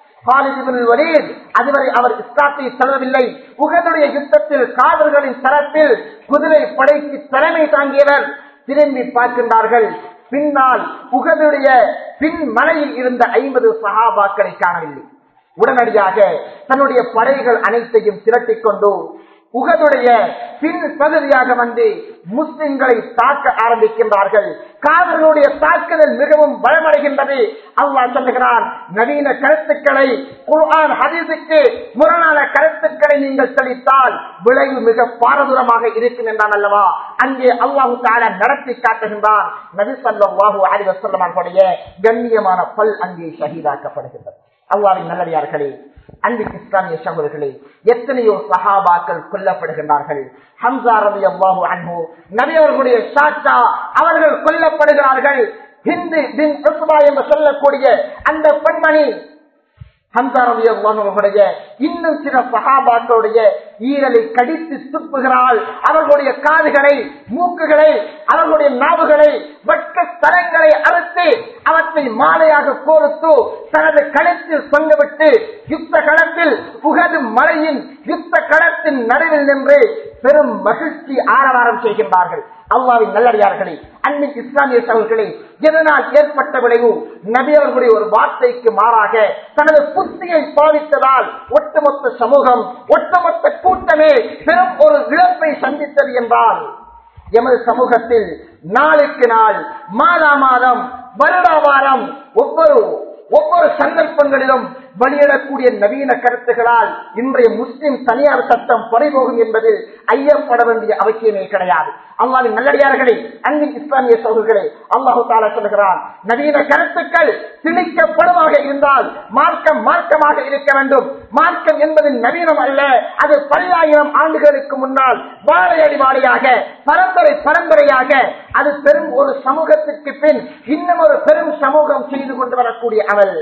அதுவரை அவர் இஸ்லாத்தை செல்லவில்லை உகதுடைய யுத்தத்தில் காதல்களின் தரத்தில் குதிரை படைக்கு தலைமை தாங்கியவர் திரும்பி பார்க்கின்றார்கள் பின்னால் உகதுடைய பின் மலையில் இருந்த ஐம்பது சகாபாக்களை காணவில்லை உடனடியாக தன்னுடைய படைகள் அனைத்தையும் திரட்டிக் கொண்டு உகதுடைய பின் பகுதியாக வந்து முஸ்லிம்களை தாக்க ஆரம்பிக்கின்றார்கள் காதலுடைய தாக்குதல் மிகவும் பலமடைகின்றது அல்லாஹ் சொல்லுகிறான் நவீன கருத்துக்களை குர்ஆன் ஹதீஸுக்கு முரணான கருத்துக்களை நீங்கள் தெளித்தால் விளைவு மிக பாரதூரமாக இருக்கும் என்றான் அல்லவா அங்கே அல்லாஹு தாலா நடத்தி காட்டுகின்றான் நபி ஸல்லல்லாஹு அலைஹி வஸல்லம் அவர்களுடைய கண்ணியமான பல் அங்கே ஷஹீதாக்கப்படுகின்றது அல்லாவின் நல்லடியார்களே அன்பின் இஸ்லாமிய சகோதரர்களே எத்தனையோ சஹாபாக்கள் கொல்லப்படுகின்றார்கள் ஹம்சா ரவி அல்லாஹு அன்பு நபி அவர்களுடைய சாச்சா அவர்கள் கொல்லப்படுகிறார்கள் ஹிந்து பின் உஸ்மா என்று சொல்லக்கூடிய அந்த பெண்மணி ஹம்சா ரவி அல்லாஹுடைய இன்னும் சில சஹாபாக்களுடைய ஈரலை கடித்து துப்புகிறாள் அவர்களுடைய காதுகளை மூக்குகளை அவர்களுடைய நாவுகளை வெட்ட ஸ்தலங்களை அறுத்து அவற்றை மாலையாக கோர்த்து தனது களத்தில் சொங்கவிட்டு யுத்த களத்தில் உகது மலையின் யுத்த களத்தின் நடுவில் நின்று பெரும் மகிழ்ச்சி ஆரவாரம் செய்கின்றார்கள் அல்லாவின் நல்லடியார்களே அன்பின் இஸ்லாமிய சகோதரர்களே இதனால் ஏற்பட்ட விளைவு நபி அவர்களுடைய ஒரு வார்த்தைக்கு மாறாக தனது புத்தியை பாவித்ததால் ஒட்டுமொத்த சமூகம் ஒட்டுமொத்த கூட்டமே பெரும் ஒரு இழப்பை சந்தித்தது என்றால் எமது சமூகத்தில் நாளுக்கு நாள் மாதா மாதம் வருடா வாரம் ஒவ்வொரு ஒவ்வொரு சந்தர்ப்பங்களிலும் வெளியிடக்கூடிய நவீன கருத்துகளால் இன்றைய முஸ்லிம் தனியார் சட்டம் பறிபோகும் என்பதில் ஐயப்பட வேண்டிய அவசியமே கிடையாது அல்லாவின் நல்லடியார்களே அன்பின் இஸ்லாமிய சோழர்களே அல்லாஹு தாலா சொல்கிறான் நவீன கருத்துக்கள் திணிக்கப்படுமாக இருந்தால் மார்க்கம் மார்க்கமாக இருக்க வேண்டும் மார்க்கம் என்பது நவீனம் அல்ல அது பல்லாயிரம் ஆண்டுகளுக்கு முன்னால் வாழையடி வாழையாக பரம்பரை பரம்பரையாக அது பெரும் ஒரு சமூகத்திற்கு பின் இன்னும் ஒரு பெரும் சமூகம் செய்து கொண்டு வரக்கூடிய அவள்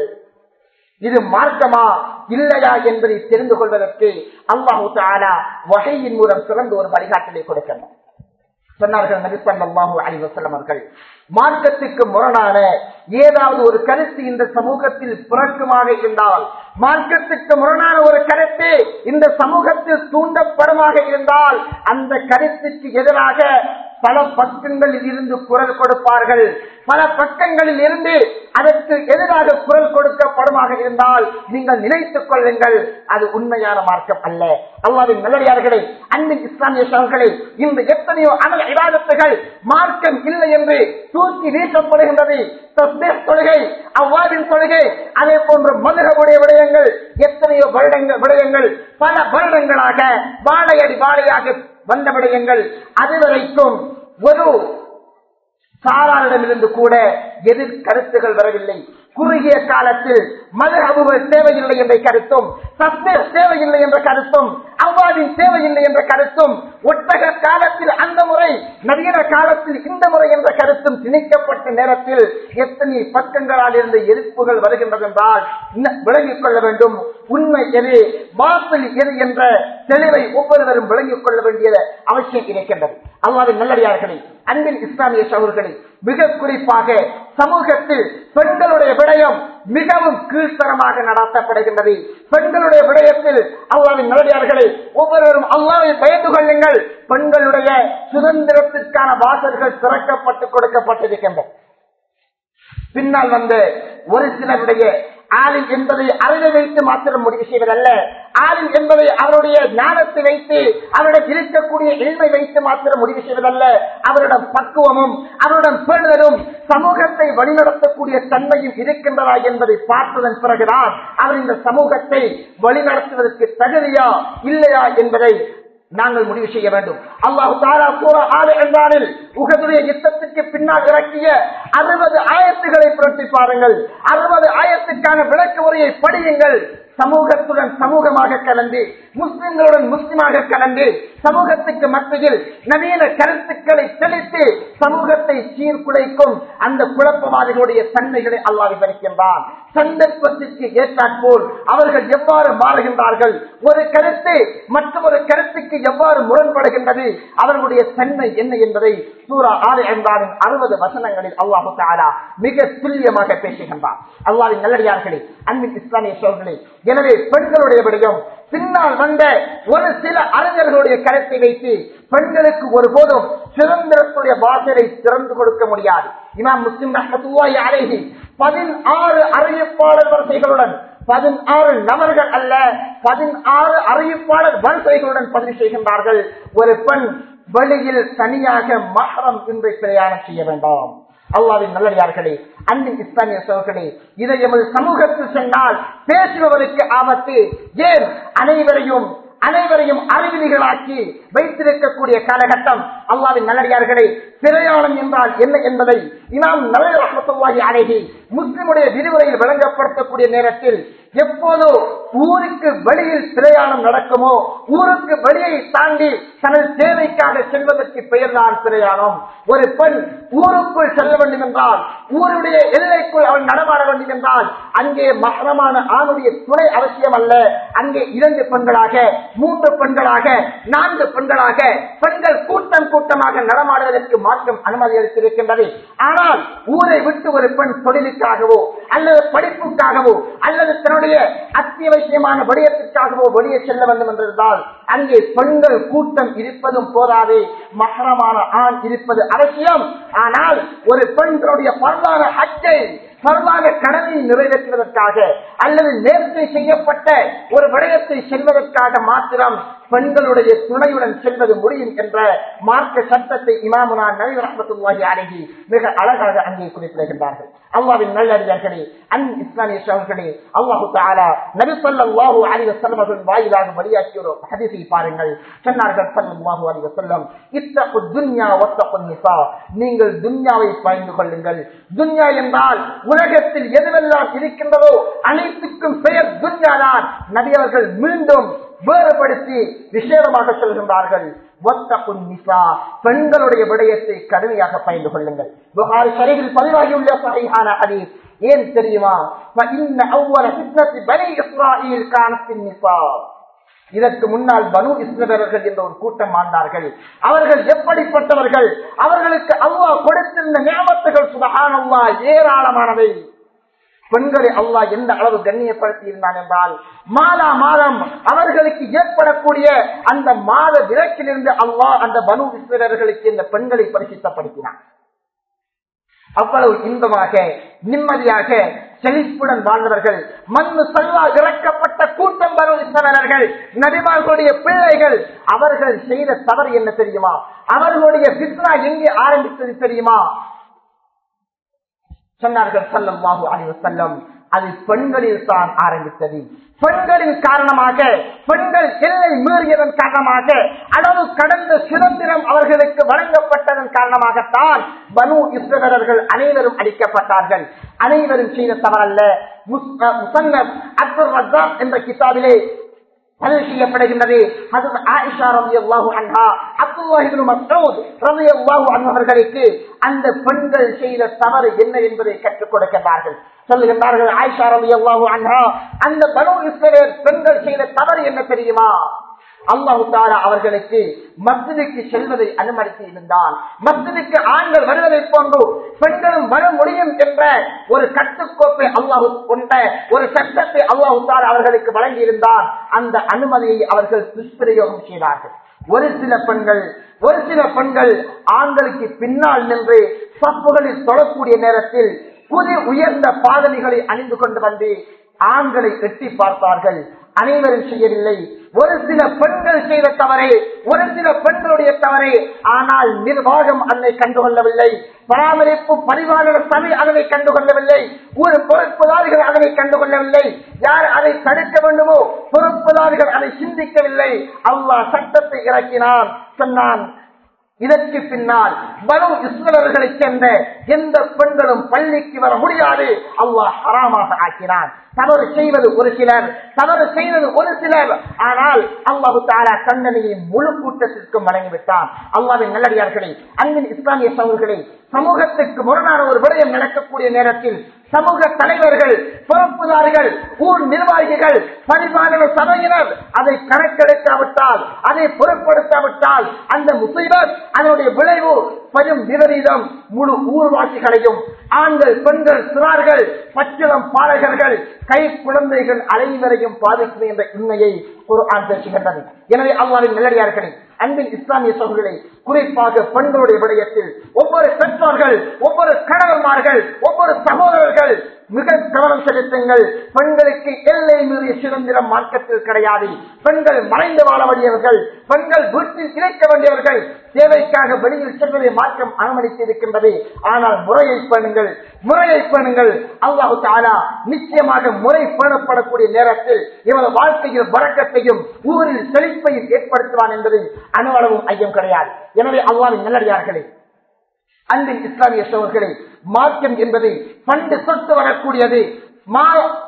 இது மார்க்கமா இல்லையா என்பதை தெரிந்து கொள்வதற்கு அல்லாஹு தாலா வகையின் மூலம் சிறந்த ஒரு வழிகாட்டலை கொடுக்கணும் சொன்னார்கள் நபிசல்லாஹு அலி வசல்லம் அவர்கள் மார்க்கத்துக்கு முரணான ஏதாவது ஒரு கருத்து இந்த சமூகத்தில் பிறக்குமாக இருந்தால் மார்க்கத்துக்கு முரணான ஒரு கருத்து இந்த சமூகத்தில் தூண்டப்படுமாக இருந்தால் அந்த கருத்துக்கு எதிராக பல பக்கங்களில் இருந்து குரல் கொடுப்பார்கள் பல பக்கங்களில் இருந்து அதற்கு எதிராக குரல் கொடுக்கப்படுமாக இருந்தால் நீங்கள் நினைத்துக் கொள்ளுங்கள் அது உண்மையான மார்க்கம் அல்ல அல்லாவின் நல்லடியார்களே அன்பின் இஸ்லாமிய சகோதரர்களே இந்த எத்தனையோ அமல் இவாதத்துகள் மார்க்கம் இல்லை என்று தூக்கி வீசப்படுகின்றது தஸ்பீஹ் தொழுகை அவ்வாவின் தொழுகை அதே போன்ற மதுகவுடைய விடயங்கள் எத்தனையோ வருடங்கள் விடயங்கள் பல வருடங்களாக வாழையடி வாழையாக வந்த விடயங்கள் அதுவரைக்கும் ஒரு சாராரிடமிருந்து கூட எதிர் கருத்துகள் வரவில்லை குறுகிய காலத்தில் மதுஹபுகள் தேவையில்லை என்ற கருத்தும் சஸ்பேஸ் தேவையில்லை என்ற கருத்தும் அவ்வாவின் தேவையில்லை என்ற கருத்தும் ஒட்டக காலத்தில் அந்த முறை நவீன காலத்தில் இந்த முறை என்ற கருத்தும் திணிக்கப்பட்ட நேரத்தில் எத்தனை பக்கங்களால் இருந்த எதிர்ப்புகள் வருகின்றது என்றால் இன்ன- விளங்கிக் கொள்ள வேண்டும் உண்மை எது வாசல் எது என்ற தெளிவை ஒவ்வொருவரும் விளங்கிக் கொள்ள வேண்டிய அவசியம் இருக்கின்றது அல்லாவின் நல்லடியார்களே அன்பின் இஸ்லாமிய சகோதரர்களே மிக குறிப்பாக சமூகத்தில் பெண்களுடைய விடயம் மிகவும் கீழ்த்தரமாக நடத்தப்படுகின்றது பெண்களுடைய விடயத்தில் அல்லாவின் நல்லடியார்களே ஒவ்வொருவரும் அல்லாவை பயந்து கொள்ளுங்கள் பெண்களுடைய சுதந்திரத்திற்கான வாசல்கள் திறக்கப்பட்டு கொடுக்கப்பட்டிருக்கின்றன பின்னால் வந்த ஒரு சிலருடைய ஆளில் என்பதை அறிவை வைத்து மாத்திரம் முடிவு செய்வதல்ல ஆளில் என்பதை அவருடைய ஞானத்தை வைத்து அவரிடம் இருக்கக்கூடிய எளிமை வைத்து மாத்திரம் முடிவு செய்வதல்ல அவரிடம் பக்குவமும் அவரிடம் பேணுதலும் சமூகத்தை வழிநடத்தக்கூடிய தன்மையும் இருக்கின்றதா என்பதை பார்த்ததன் பிறகுதான் அவர் இந்த சமூகத்தை வழிநடத்துவதற்கு தகுதியா இல்லையா என்பதை நாங்கள் முடிவு செய்ய வேண்டும் அல்லாஹு தாரா சூரா ஆறு என்றானில் உகதுடைய யுத்தத்துக்கு பின்னால் இறக்கிய அறுபது ஆயத்துகளை புரட்டி பாருங்கள் அறுபது ஆயத்துக்கான விளக்கு உரையை படியுங்கள் சமூகத்துடன் சமூகமாக கலந்து முஸ்லிம்களுடன் முஸ்லிமாக கலந்து சமூகத்துக்கு மத்தியில் நவீன கருத்துக்களை தெளித்து சமூகத்தை சீர்குலைக்கும் அந்த குழப்பவாதிகளுடைய தன்மைகளை அல்லாஹ் விவரிக்கின்றான் சந்தர்ப்பத்திற்கு ஏற்றாற்போல் அவர்கள் எவ்வாறு மாறுகின்றார்கள் ஒரு கருத்து மற்றொரு கருத்துக்கு எவ்வாறு முரண்படுகின்றது அவர்களுடைய தன்மை என்ன என்பதை சூரா ஆறு என்பாரின் அறுபது வசனங்களில் அல்லாஹு தாலா மிக துல்லியமாக பேசுகின்றார் அல்லாவின் நல்லடியார்களே அன்பின் இஸ்லாமிய சோழர்களே எனவே பெண்களுடைய விடயம் பின்னால் வந்த ஒரு சில அறிஞர்களுடைய கருத்தை வைத்து பெண்களுக்கு ஒருபோதும் சுதந்திரத்துடைய வாசலை திறந்து கொடுக்க முடியாது இமாம் முஸ்லிம் ரஹமத்துல்லாஹி அலைஹி பதினாறு அறிவிப்பாளர் வரிசைகளுடன் பதினாறு நபர்கள் அல்ல பதினாறு அறிவிப்பாளர் வரிசைகளுடன் பதிவு செய்கின்றார்கள் ஒரு பெண் வெளியில் தனியாக மகரம் இன்றி பிரயாணம் செய்ய வேண்டாம் அல்லாவின் நல்லடியார்களே அன்பின் இஸ்லாமிய சோர்களே இதை எமது சமூகத்தில் சென்றால் பேசுபவருக்கு ஆபத்து ஏன் அனைவரையும் அனைவரையும் அறிவிலிகளாக்கி வைத்திருக்கக்கூடிய காலகட்டம் அல்லாவின் நல்லடியார்களே பிரயாணம் என்றால் என்ன என்பதை இமாம் நவீன ரஹமத்துல்லாஹி அழகி முஸ்லிமுடைய விரிவுரையில் வழங்கப்படுத்தக்கூடிய நேரத்தில் எப்போதோ ஊருக்கு வெளியில் பிரயாணம் நடக்குமோ ஊருக்கு வெளியை தாண்டி தனது தேவைக்காக செல்வதற்கு பெயர்தான் பிரயாணம் ஒரு பெண் ஊருக்குள் செல்ல வேண்டும் என்றால் ஊருடைய எல்லைக்குள் அவன் நடமாட வேண்டும் என்றால் அங்கே மகரமான ஆணுடைய துணை அவசியம் அல்ல அங்கே இரண்டு பெண்களாக மூன்று பெண்களாக நான்கு பெண்களாக பெண்கள் கூட்டம் கூட்டமாக நடமாடுவதற்கு மாற்றம் அனுமதி அளித்திருக்கின்றது ஆனால் ஊரை விட்டு ஒரு பெண் தொழிலுக்காகவோ அல்லது படிப்புக்காகவோ அல்லது தன்னுடைய அத்தியாவசியமான விடயத்திற்காகவோ வெளியே செல்ல வேண்டும் என்றிருந்தால் அங்கே பெண்கள் கூட்டம் இருப்பதும் போதாது மகரமான ஆண் இருப்பது அவசியம் ஆனால் ஒரு பெண்களுடைய பரவான ஹக்கை பரவான கடமையை நிறைவேற்றுவதற்காக அல்லது நேர்த்தை செய்யப்பட்ட ஒரு விடயத்தை செல்வதற்காக மாத்திரம் பெண்களுடைய துணையுடன் செல்வது முடியும் என்ற மார்க்க சட்டத்தை இமாமுனா நபி ரஹமத்துல்லாஹி அழகி மிக அழகாக அங்கே குறிப்பிடுகின்றார்கள் அல்லாவின் நல்லடியார்களே அன் இஸ்லாமிய சகோதரர்களே அல்லாஹு தாலா நபி ஸல்லல்லாஹு அலைஹி வஸல்லம் அவர்கள் வாயிலாக வெளியாக்கிய ஒரு ஹதீஸை பாருங்கள் சொன்னார்கள் ஸல்லல்லாஹு அலைஹி வஸல்லம் இத்தகு துன்யா வத்தகு நிசா நீங்கள் துன்யாவை பயந்து கொள்ளுங்கள் துன்யா என்றால் உலகத்தில் எதுவெல்லாம் இருக்கின்றதோ அனைத்துக்கும் பெயர் துன்யாதான் நபி அவர்கள் மீண்டும் வேறுபடுத்தி விசேடமாக சொல்கின்றார்கள் வத்தகுன் நிசா பெண்களுடைய விடயத்தை கடுமையாக பயந்து கொள்ளுங்கள் புகாரி சரிவில் பதிவாகியுள்ள சகையான ஹதீஸ் ஏன் தெரியுமா فإن أول فتنة بني إسرائيل كانت في النساء இதற்கு முன்னால் பனு இஸ்ரவேலர்கள் என்ற ஒரு கூட்டம் ஆண்டார்கள் அவர்கள் எப்படிப்பட்டவர்கள் அவர்களுக்கு அல்லாஹ் கொடுத்திருந்த நியமத்துகள் சுபஹானல்லா ஏராளமானவை பெண்களை அல்லாஹ் எந்த அளவு கண்ணியப்படுத்தி இருந்தான் என்றால் மாதா மாதம் அவர்களுக்கு ஏற்படக்கூடிய அந்த மாத விலக்கிலிருந்து அல்லாஹ் அந்த பனு இஸ்ரவேலர்களுக்கு இந்த பெண்களை பரிசுத்தப்படுத்தினான் அவ்வளவு இன்பமாக நிம்மதியாக செழிப்புடன் வாழ்ந்தவர்கள் மண்ணு செல்வா இறக்கப்பட்ட கூட்டம் வரும் இஸ்ரவேலர்கள் நபிமார்களுடைய பிள்ளைகள் அவர்கள் செய்த தவறு என்ன தெரியுமா அவர்களுடைய பித்னா எங்கே ஆரம்பித்தது தெரியுமா சொன்னார்கள் சல்லல்லாஹு அலைஹி வஸல்லம் அது பெண்களில் தான் ஆரம்பித்தது பெண்களின் காரணமாக பெண்கள் எல்லை மீறியதன் காரணமாக அளவு கடந்த சுதந்திரம் அவர்களுக்கு வழங்கப்பட்டதன் காரணமாகத்தான் பனு இஸ்ரவர்கள் அனைவரும் அடிக்கப்பட்டார்கள் அனைவரும் செய்த தவறல்ல முசன்னப் அப்துல் ரஜாக் என்ற கிதாபிலே பதிவு செய்யப்படுகின்றது ஆயிஷா ரவி அல்லாஹு அன்ஹா அப்துல்லாஹிபின் மசூத் ரவி அல்லாஹு அன்ஹவர்களுக்கு அந்த பெண்கள் செய்த தவறு என்ன என்பதை கற்றுக் கொடுக்கின்றார்கள் சொல்லுகின்றார்கள் ஆயிஷா ரவி அல்லாஹு அன்ஹா அந்த பனு இஸ்ரேல் பெண்கள் செய்த தவறு என்ன தெரியுமா அல்லாஹு தாரா அவர்களுக்கு மஸ்ஜிதுக்கு செல்வதை அனுமதித்து இருந்தான் மஸ்ஜிதுக்கு ஆண்கள் வருவதை போன்று பெண்களும் வர முடியும் என்ற ஒரு கட்டுக்கோப்பை அல்லாஹு கொண்ட ஒரு சட்டத்தை அல்லாஹு தாரா அவர்களுக்கு வழங்கி இருந்தான் அந்த அனுமதியை அவர்கள் துஷ்பிரயோகம் செய்தார்கள் ஒரு சில பெண்கள் ஒரு சில பெண்கள் ஆண்களுக்கு பின்னால் நின்று சப்புகளில் தொழக்கூடிய நேரத்தில் புதிய உயர்ந்த பாதணிகளை அணிந்து கொண்டு வந்து ஆண்களை எட்டி பார்த்தார்கள் அனைவரும் செய்யவில்லை ஒரு சில பெண்கள் செய்த தவறே ஒரு சில பெண்களுடைய தவறே ஆனால் நிர்வாகம் அதனை கண்டுகொள்ளவில்லை பராமரிப்பு பரிவாளர் சபை அதனை கண்டுகொள்ளவில்லை ஒரு பொறுப்புதாரிகள் அதனை கண்டுகொள்ளவில்லை யார் அதை தடுக்க வேண்டுமோ பொறுப்புதாரிகள் அதை சிந்திக்கவில்லை அல்லாஹ் சட்டத்தை இறக்கினான் சொன்னான் இதற்கு பின்னால் பலு இஸ்ரவர்களை சேர்ந்த எந்த பெண்களும் பள்ளிக்கு வர முடியாது அல்லாஹ் ஹராமாக ஆக்கினான் தவறு செய்வது ஒரு சிலர் தவறு செய்வது ஒரு சிலர் ஆனால் அல்லாஹு தாரா தண்டனையை முழு கூட்டத்திற்கும் வழங்கிவிட்டான் அல்லாவின் நல்லடியார்களே அன்பின் இஸ்லாமிய சமூகங்களே சமூகத்திற்கு முரணான ஒரு விடயம் நடக்கக்கூடிய நேரத்தில் சமூக தலைவர்கள் பொறுப்புதாரிகள் ஊர் நிர்வாகிகள் பரிபாலன சபையினர் அதை கணக்கெடுக்காவிட்டால் அதை பொருட்படுத்தாவிட்டால் அந்த முசைபர் அதனுடைய விளைவு பெரும் விபரீதம் முழு ஊர்வாசிகளையும் ஆண்கள் பெண்கள் சிறார்கள் பச்சிளம் பாலகர்கள் கை குழந்தைகள் அனைவரையும் பாதிக்கும் என்ற உண்மையை ஒரு ஆண் பேசுகின்றன எனவே அவ்வாறின் நிலடியார்களே அன்பின் இஸ்லாமிய சோழர்களை குறிப்பாக பெண்களுடைய விடயத்தில் ஒவ்வொரு பெற்றோர்கள் ஒவ்வொரு கணவன்மார்கள் ஒவ்வொரு சகோதரர்கள் மிக கவனம் செலுத்துங்கள் பெண்களுக்கு எல்லை மீறிய சுதந்திரம் மார்க்கத்தில் கிடையாது பெண்கள் மறைந்து வாழ வேண்டியவர்கள் பெண்கள் வீட்டில் இணைக்க வேண்டியவர்கள் தேவைக்காக வெளியில் செல்வதை மாற்றம் அனுமதித்து இருக்கின்றது ஆனால் முறையை பேணுங்கள் முறையை பேணுங்கள் அல்லாஹு தாலா நிச்சயமாக முறை பேணப்படக்கூடிய நேரத்தில் இவரது வாழ்க்கையில் வழக்கத்தையும் ஊரில் செழிப்பையும் ஏற்படுத்துவான் என்பதில் அணுவளவும் ஐயம் கிடையாது எனவே அல்லாவின் நல்லடியார்களே அன்பின் இஸ்லாமிய சோழர்களே மார்க்கம் என்பது பண்டு சொத்து வரக்கூடியது மா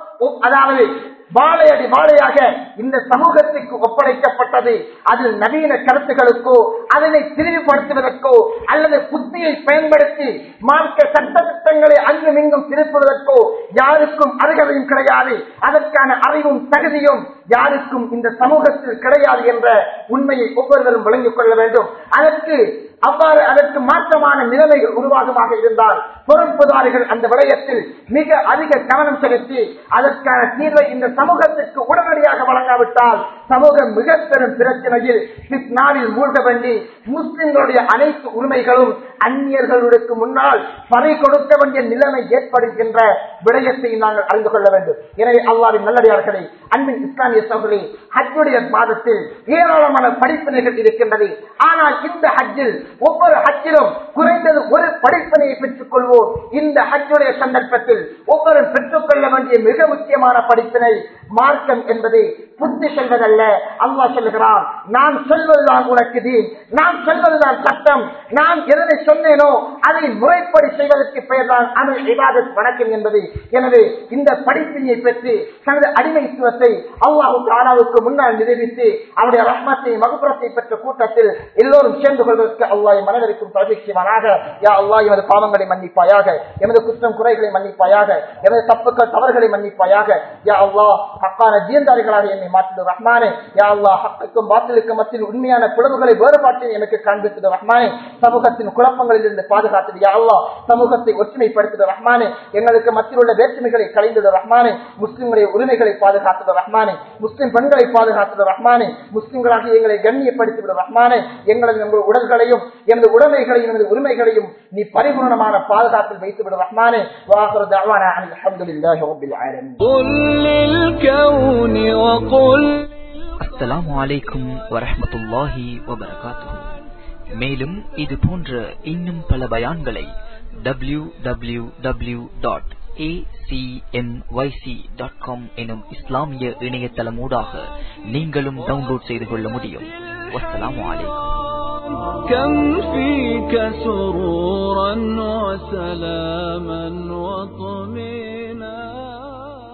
அதாவது வாழையடி வாழையாக இந்த சமூகத்திற்கு ஒப்படைக்கப்பட்டது அதில் நவீன கருத்துகளுக்கோ அதனை திரிவுபடுத்துவதற்கோ அல்லது புத்தியை பயன்படுத்தி மார்க்க சட்ட திட்டங்களை அங்கும் இங்கும் திருப்புவதற்கோ யாருக்கும் அருகதையும் கிடையாது அதற்கான அறிவும் தகுதியும் யாருக்கும் இந்த சமூகத்தில் கிடையாது என்ற உண்மையை ஒவ்வொருவரும் விளங்கிக் கொள்ள வேண்டும் அதற்கு அவ்வாறு அதற்கு மாற்றமான நிலைமைகள் உருவாகமாக இருந்தால் பொறுப்புதாரிகள் அந்த விடயத்தில் மிக அதிக கவனம் செலுத்தி அதற்கான தீர்வை இந்த சமூகத்திற்கு உடனடியாக வழங்காவிட்டால் சமூகம் மிக பெரும் பிரச்சனையில் நாளில் மூழ்க வேண்டி முஸ்லிம்களுடைய அனைத்து உரிமைகளும் அந்நியர்களுக்கு முன்னால் பறை கொடுக்க வேண்டிய நிலைமை ஏற்படுகின்ற விடயத்தை நாங்கள் அறிந்து கொள்ள வேண்டும் எனவே அல்லாவின் நல்லடியார்களே அன்பின் இஸ்லாமிய சகோதரி ஹஜ்ஜுடைய மாதத்தில் ஏராளமான படிப்பினைகள் இருக்கின்றது ஆனால் இந்த ஹஜ்ஜில் ஒவ்வொரு ஹஜ்ஜிலும் குறைந்தது ஒரு படிப்பினையை பெற்றுக் கொள்வோம் இந்த ஹஜ்ஜுடைய சந்தர்ப்பத்தில் ஒவ்வொரு பெற்றுக்கொள்ள வேண்டிய மிக முக்கியமான படிப்பினை மார்க்கம் என்பது புத்தி செல்வதல்ல அல்லா சொல்லுகிறான் நான் சொல்வதுதான் உனக்கு தீன் நான் சொல்வதுதான் சட்டம் நான் எதனை சொன்னேனோ அதை முறைப்படி செய்வதற்கு பெயர் தான் அமல் இபாதத் வணக்கம் என்பது எனவே இந்த படிப்பினையை பெற்று தனது அடிமைத்துவத்தை அல்லாஹு தாலாவுக்கு முன்னால் நிரூபித்து அவருடைய ரஹ்மத்தை மகுபுரத்தை பெற்ற கூட்டத்தில் எல்லோரும் சேர்ந்து கொள்வதற்கு அல்லாஹ் மனதிற்கும் பிரதீட்சிவானாக யா அல்லாஹ் எமது பாவங்களை மன்னிப்பாயாக எமது குற்றம் குறைகளை மன்னிப்பாயாக எமது தப்புக்கள் தவறுகளை மன்னிப்பாயாக யா அல்லாஹ் ஹக்கான ஜீர்ந்தாரிகளாக என்னை மாற்றிடு ரஹ்மானே யா அல்லாஹ் ஹக்குக்கும் பாத்திலுக்கும் மத்தியில் உண்மையான பிளவுகளை வேறுபாட்டில் எனக்கு காண்பித்தது ரஹ்மானே சமூகத்தின் குழப்பங்களில் இருந்து பாதுகாத்தது யா அல்லாஹ் சமூகத்தை ஒற்றுமைப்படுத்தது ரஹ்மானே எங்களுக்கு மத்தியில் உள்ள வேற்றுமைகளை கலைந்தது ரஹ்மானே முஸ்லிம்களுடைய உரிமைகளை பாதுகாத்தது ரஹ்மானே முஸ்லிம் பெண்களை பாதுகாத்தது ரஹ்மானே முஸ்லிம்களாக எங்களை கண்ணியப்படுத்திவிடு ரஹ்மானே எங்களது எங்கள் உடல்களையும் எனது உடைமைகளையும் எனது உரிமைகளையும் நீ பரிபூர்ணமான பாதுகாப்பில் வைத்துவிடு ரஹ்மானே வாசர தவானா அல்ஹம்துலில்லாஹி ரப்பில் ஆலமீன் قل للكون وقل அஸ்ஸலாமு அலைக்கும் வரஹ்மத்துல்லாஹி வபரகாத்துஹு மேலும் இது போன்ற இன்னும் பல பயான்களை www.acmyc.com டாட் காம் எனும் இஸ்லாமிய இணையதளமூடாக நீங்களும் டவுன்லோட் செய்து கொள்ள முடியும் வஸ்ஸலாமு அலைக்கும் كم فيك سرورا وسلاما وطمئنا